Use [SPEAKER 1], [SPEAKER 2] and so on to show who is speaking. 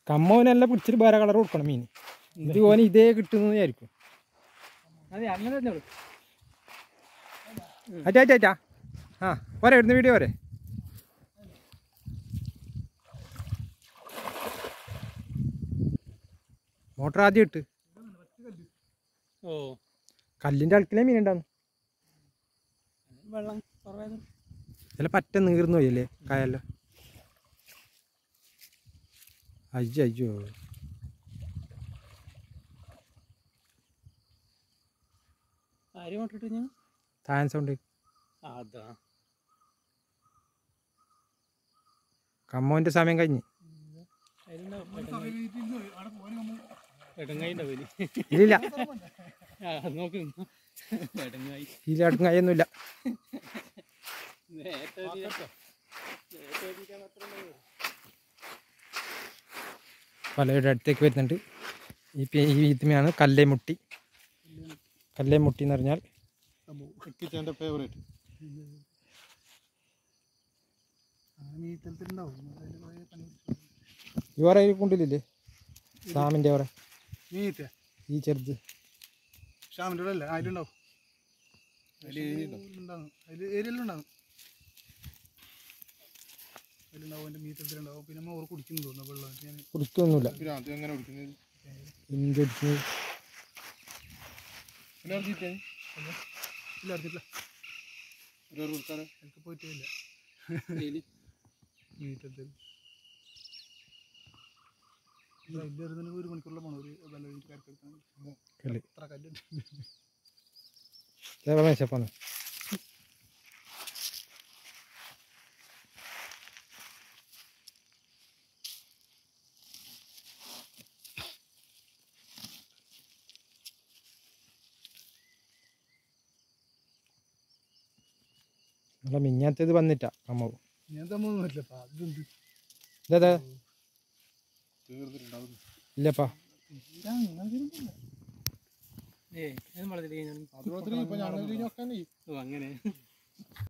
[SPEAKER 1] കമ്മോനെല്ലാം പിടിച്ചിട്ട് വേറെ കളർ കൊടുക്കണം മീൻ ഇത് ഓന് ഇതേ കിട്ടുന്നു വിചാരിക്കും
[SPEAKER 2] അതെ അങ്ങനെ തന്നെ ഉള്ളു
[SPEAKER 1] അറ്റാ അറ്റാ അറ്റാ ആ പോരെ ഇടുന്ന വീഡിയോ പോരെ മോട്ടർ ആദ്യം ഇട്ട്
[SPEAKER 2] ഓ
[SPEAKER 1] കല്ലിൻ്റെ അടുക്കിലേ മീൻ ഉണ്ടാകുന്നു
[SPEAKER 2] വെള്ളം കുറവായത്
[SPEAKER 1] ചില പറ്റ നീർന്നു പോയില്ലേ കായല്ലോ അയ്യോ അയ്യോ
[SPEAKER 2] ആര് കൊണ്ടിട്ട് ഞാൻ
[SPEAKER 1] താൻ സൗണ്ട്
[SPEAKER 2] അതാ
[SPEAKER 1] കമ്മോൻ്റെ സമയം കഴിഞ്ഞ്
[SPEAKER 2] എടങ്ങായി ഉണ്ടാവില്ല
[SPEAKER 1] ഇല്ലില്ല
[SPEAKER 2] ആ നോക്ക് എടങ്ങായി
[SPEAKER 1] ഇതിൽ അടുക്കും കൈയൊന്നുമില്ല
[SPEAKER 2] നേരത്തെ ഒരു- നേരത്തെ ഒരു ഇരിക്കാൻ മാത്രമേ ഉള്ളൂ.
[SPEAKER 1] പലരുടെ അടുത്തേക്ക് വരുന്നുണ്ട് ഈ പി- ഈ ഇതിനെയാണ് കല്ലേമുട്ടി കല്ലേമുട്ടി എന്ന് പറഞ്ഞാൽ
[SPEAKER 3] കിച്ചൻ്റെ ഫേവറേറ്റ്
[SPEAKER 1] ഇവരെ കൊണ്ടില്ലേ സാമിൻ്റെ അവരെ
[SPEAKER 3] മീറ്റ്
[SPEAKER 1] ഈ ചെറുത്
[SPEAKER 3] ഷാമിൻ്റെ ഇവിടെ അല്ലേ അതിലുണ്ടാവും ഉണ്ടാവും അതിൽ ഏരിയയിലും ഉണ്ടാവും അതിലുണ്ടാവും അതിൻ്റെ മീറ്റത്തിലുണ്ടാവും പിന്നെ മോറ് കുടിക്കുന്നു തോന്നുന്നു വെള്ളം ഞാൻ
[SPEAKER 1] കുടിക്കൊന്നുമില്ല
[SPEAKER 3] എങ്ങനെ കുടിക്കുന്നത്
[SPEAKER 1] ഇഞ്ചി അടിക്കുന്നത്
[SPEAKER 3] പിന്നെ ഇറക്കിയിട്ടേ ഇല്ല ഇറക്കിയില്ല ഒരു കൊടുത്താലോ എനിക്ക് പോയിട്ടേ ഇല്ല
[SPEAKER 2] എലി.
[SPEAKER 3] മീറ്റത്തിൽ വലിയ ഒരു മണിക്കൂറിലെ പോണം ഒരു നല്ല കരക്കെടുക്കാൻ
[SPEAKER 1] കല്ല്
[SPEAKER 3] എത്ര കല്ലുണ്ട്
[SPEAKER 1] മേശപ്പാന്ന് നമ്മളെ മിഞ്ഞാത്തത് വന്നിട്ടാ അമ്മ
[SPEAKER 3] ഞാൻ തമ്മൊന്നുമില്ല അതുണ്ട്
[SPEAKER 1] ഇതാ
[SPEAKER 3] തീർന്നിട്ടുണ്ടാവും
[SPEAKER 1] ഇല്ലപ്പാ
[SPEAKER 2] ഏയ് അത് വളരെ കഴിഞ്ഞാൽ
[SPEAKER 3] അതുപോലെ ഇപ്പൊ ഞങ്ങൾ
[SPEAKER 2] ഓ അങ്ങനെ